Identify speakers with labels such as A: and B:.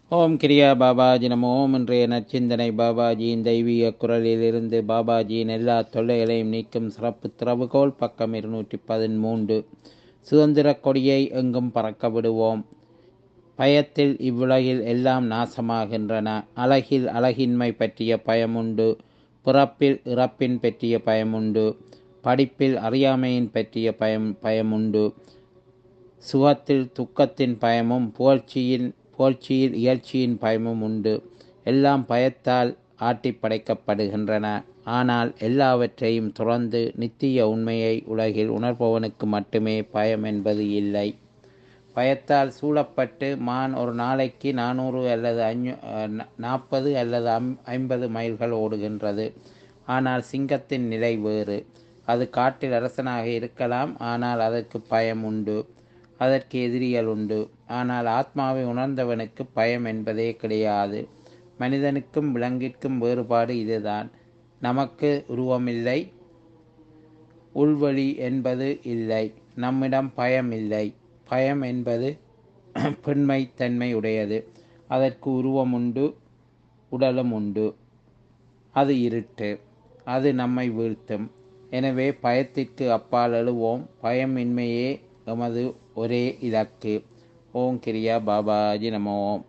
A: ஓம் கிரியா பாபாஜி நம ஓம் இன்றைய நற்சிந்தனை பாபாஜியின் தெய்வீக குரலிலிருந்து பாபாஜியின் எல்லா தொல்லைகளையும் நீக்கும் சிறப்பு திறவுகோல் பக்கம் இருநூற்றி பதிமூன்று சுதந்திர கொடியை எங்கும் பறக்க விடுவோம் பயத்தில் இவ்வுலகில் எல்லாம் நாசமாகின்றன அழகில் அழகின்மை பற்றிய பயமுண்டு பிறப்பில் இறப்பின் பற்றிய பயமுண்டு படிப்பில் அறியாமையின் பற்றிய பயம் பயமுண்டு சுகத்தில் துக்கத்தின் பயமும் புகழ்ச்சியின் புகழ்ச்சியில் இயற்சியின் பயமும் உண்டு எல்லாம் பயத்தால் ஆட்டி படைக்கப்படுகின்றன ஆனால் எல்லாவற்றையும் துறந்து நித்திய உண்மையை உலகில் உணர்பவனுக்கு மட்டுமே பயம் என்பது இல்லை பயத்தால் சூழப்பட்டு மான் ஒரு நாளைக்கு நானூறு அல்லது அஞ்சு நாற்பது அல்லது அம் ஐம்பது மைல்கள் ஓடுகின்றது ஆனால் சிங்கத்தின் நிலை வேறு அது காட்டில் அரசனாக இருக்கலாம் ஆனால் அதற்கு பயம் உண்டு அதற்கு எதிரிகள் உண்டு ஆனால் ஆத்மாவை உணர்ந்தவனுக்கு பயம் என்பதே கிடையாது மனிதனுக்கும் விலங்கிற்கும் வேறுபாடு இதுதான் நமக்கு உருவமில்லை உள்வழி என்பது இல்லை நம்மிடம் பயம் இல்லை பயம் என்பது பெண்மை தன்மை உடையது அதற்கு உருவம் உண்டு உடலும் உண்டு அது இருட்டு அது நம்மை வீழ்த்தும் எனவே பயத்திற்கு அப்பால் எழுவோம் பயமின்மையே எமது ஒரே இலக்கு ஓம் கிரியா பாபாஜி நம ஓம்